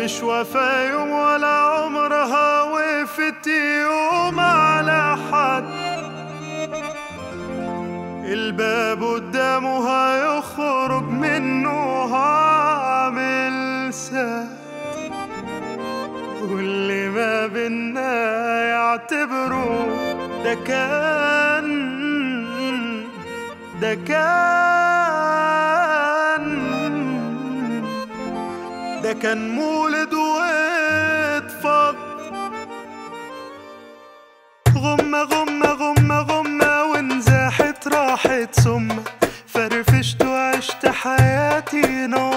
مش وفا يوم ولا عمرها وقفت يوم على حد الباب قدامه هيخرج منه هعمل سد واللي ما بينا يعتبره ده كان ده كان ده كان مولد واتفض غمة غمة غمة غمة ونزاحت راحت ثم فرفشت وعشت حياتي نار